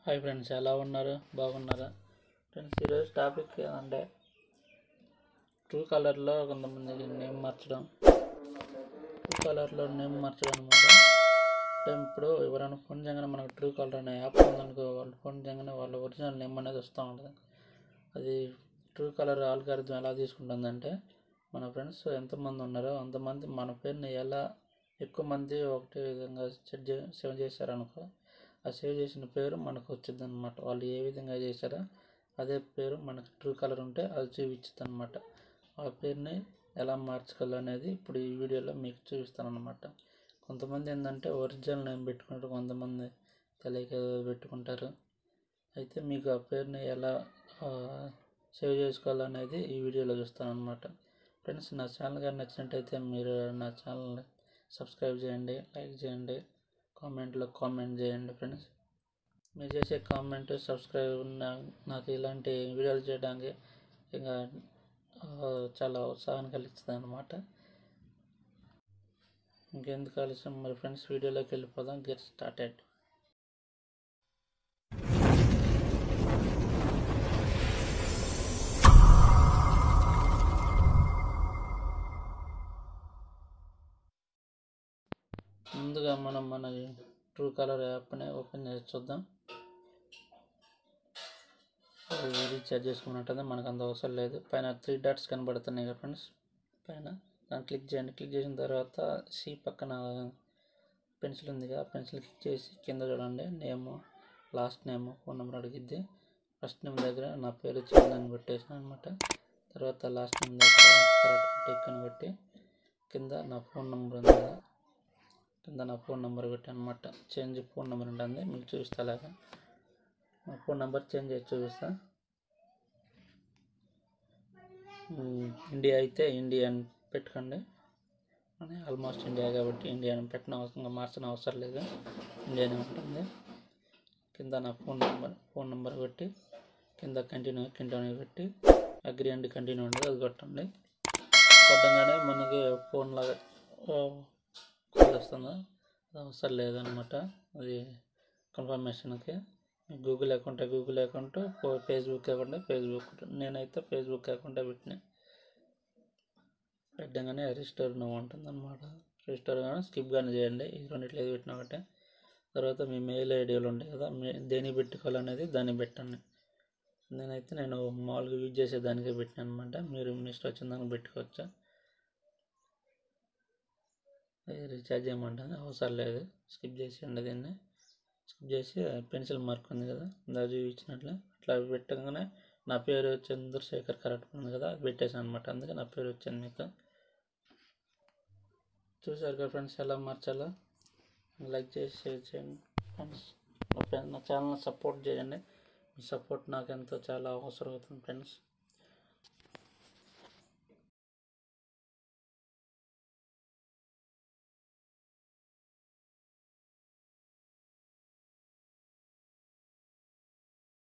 hi friends ఎలా ఉన్నారు బాగున్నారా ఫ్రెండ్స్ ఈరోజు టాపిక్ ఏంటంటే ట్రూ కలర్లో కొంతమంది నేమ్ మార్చడం ట్రూ కలర్లో నేమ్ మార్చడం అనమాట అంటే ఇప్పుడు ఎవరైనా ఫోన్ చేయగానే మనకు ట్రూ కలర్ అనే యాప్ ఉందనుకో వాళ్ళు ఫోన్ చేయగానే వాళ్ళ ఒరిజినల్ నేమ్ అనేది వస్తూ ఉంటుంది అది ట్రూ కలర్ ఆల్గారిథం ఎలా తీసుకుంటుందంటే మన ఫ్రెండ్స్ ఎంతమంది ఉన్నారో అంతమంది మన పేరుని ఎలా ఎక్కువ మంది ఒకటే విధంగా సెట్ చే సేవ్ చేశారనుకో ఆ సేవ్ చేసిన పేరు మనకు వచ్చింది అనమాట వాళ్ళు ఏ విధంగా చేశారో అదే పేరు మనకు ట్రూ కలర్ ఉంటే అది చూపించుద్ది అనమాట ఆ పేరుని ఎలా మార్చుకోవాలి అనేది ఇప్పుడు ఈ వీడియోలో మీకు చూపిస్తాను అనమాట కొంతమంది ఏంటంటే ఒరిజినల్ నేమ్ పెట్టుకుంటారు కొంతమంది తెలియక పెట్టుకుంటారు అయితే మీకు ఆ పేరుని ఎలా సేవ్ చేసుకోవాలనేది ఈ వీడియోలో చూస్తాను అనమాట ఫ్రెండ్స్ నా ఛానల్ కానీ నచ్చినట్టయితే మీరు నా ఛానల్ని సబ్స్క్రైబ్ చేయండి లైక్ చేయండి కామెంట్లో కామెంట్ చేయండి ఫ్రెండ్స్ మీరు చేసే కామెంట్ సబ్స్క్రైబ్ నాకు ఇలాంటి వీడియోలు చేయడానికి ఇంకా చాలా ఉత్సాహాన్ని కలిగిస్తుంది అనమాట ఇంకెందుకు ఆలస్యం మరి ఫ్రెండ్స్ వీడియోలోకి వెళ్ళిపోదాం గెట్ స్టార్టెడ్ ముందుగా మనం మన ట్రూ కలర్ యాప్ని ఓపెన్ చేసి చూద్దాం రీఛార్జ్ చేసుకున్నట్టుంది మనకు అంత అవసరం లేదు పైన త్రీ డాట్స్ కనబడుతున్నాయి కదా ఫ్రెండ్స్ పైన దాన్ని క్లిక్ చేయండి క్లిక్ చేసిన తర్వాత సి పక్కన పెన్సిల్ ఉంది కదా పెన్సిల్ క్లిక్ చేసి కింద చూడండి name last name phone number అడిగిద్ది ఫస్ట్ నేమ్ దగ్గర నా పేరు చందని పెట్టేసిన అనమాట తర్వాత లాస్ట్ నేమ్ దగ్గర కరెక్ట్ టిక్ అని పెట్టి కింద నా ఫోన్ నెంబర్ ఉంది కదా కింద నా ఫోన్ నెంబర్ పెట్టి అనమాట చేంజ్ ఫోన్ నెంబర్ ఉంటుంది మీకు చూపిస్తా అలాగా నా ఫోన్ నెంబర్ చేంజ్ చేసి చూపిస్తా ఇండియా అయితే ఇండియా అని పెట్టుకోండి అని ఆల్మోస్ట్ ఇండియా కాబట్టి ఇండియా అని పెట్టిన అవసరం మార్చిన అవసరం లేదు ఇండియానే ఉంటుంది కింద నా ఫోన్ నెంబర్ ఫోన్ నెంబర్ పెట్టి కింద కంటిన్యూ కంటిన్యూ పెట్టి అగ్రి అండ్ కంటిన్యూ ఉంటుంది అది కొట్టండి కొట్టంగానే మనకి ఫోన్ లాగా కాల్ వస్తుందా అది అవసరం లేదనమాట అది కన్ఫర్మేషన్కి Google account Google account Facebook account Facebook నేనైతే ఫేస్బుక్ అకౌంట్ పెట్టినా పెట్టగానే రిజిస్టర్ నువ్వు ఉంటుంది అనమాట రిజిస్టర్ కానీ స్కిప్ కానీ చేయండి ఈ రెండిట్లో ఏది పెట్టినా ఒకటే తర్వాత మీ మెయిల్ ఐడియాలు ఉంటాయి కదా మీ దేనికి పెట్టుకోవాలనేది దాన్ని పెట్టండి నేనైతే నేను మామూలుగా యూజ్ చేసే దానికే పెట్టినా అనమాట మీరు మీ ఇష్టం వచ్చిన దానికి పెట్టుకోవచ్చా రీఛార్జ్ చేయమంటుంది అవసరం లేదు స్కిప్ చేసేయండి దీన్ని స్కిప్ చేసి పెన్సిల్ మార్క్ ఉంది కదా ఇందాక చూపించినట్లు అట్లా పెట్టగానే నా పేరు చంద్రశేఖర్ కరెక్ట్ ఉంది కదా అది పెట్టేసాను అనమాట అందుకే నా పేరు వచ్చింది మీకు చూసారు కదా ఫ్రెండ్స్ ఎలా మార్చాలో లైక్ చేసి షేర్ చేయండి ఫ్రెండ్స్ నా ఫ్రెండ్ నా ఛానల్ సపోర్ట్ చేయండి మీ సపోర్ట్ నాకు ఎంతో చాలా అవసరం అవుతుంది ఫ్రెండ్స్